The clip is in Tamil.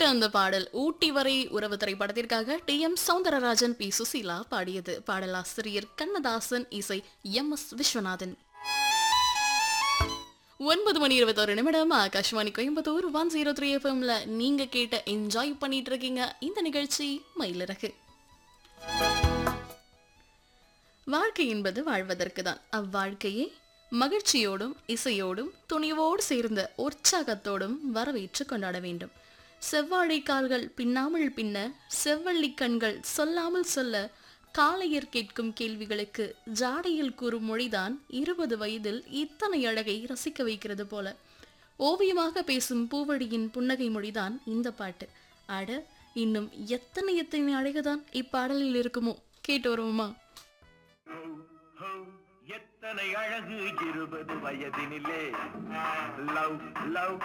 அந்த பாடல் ஊட்டி வரை உறவு திரைப்படத்திற்காக T M Soundararajan P Susheela பாடியது பாடலாசிரியர் கண்ணதாசன் இசை எம் எஸ் விஸ்வநாதன் ஒன்பது மணி இருபத்தொரு நிமிடம் Akashvani Coimbatore one zero three எஃப்எம்ல நீங்க கேட்ட என்ஜாய் பண்ணிட்டு இருக்கீங்க இந்த நிகழ்ச்சி மயிலிறகு வாழ்க்கை என்பது வாழ்வதற்கு தான் அவ்வாழ்க்கையை மகிழ்ச்சியோடும் இசையோடும் துணிவோடு சேர்ந்த உற்சாகத்தோடும் வரவேற்று கொண்டாட வேண்டும் செவ்வாழை கால்கள் பின்னாமல் பின்ன செவ்வள்ளி கண்கள் சொல்லாமல் சொல்ல காளையர் கேட்கும் கேள்விகளுக்கு ஜாடையில் கூறும் மொழிதான் இருபது வயதில் இத்தனை அழகை ரசிக்க வைக்கிறது போல ஓவியமாக பேசும் பூவடியின் புன்னகை மொழிதான் இந்த பாட்டு அட இன்னும் எத்தனை எத்தனை அழகுதான் இப்பாடலில் இருக்குமோ கேட்டு வருவோமா ஹோ, ஹோ, எத்தனை அழகு இருபது வயதினிலே லவ் லவ்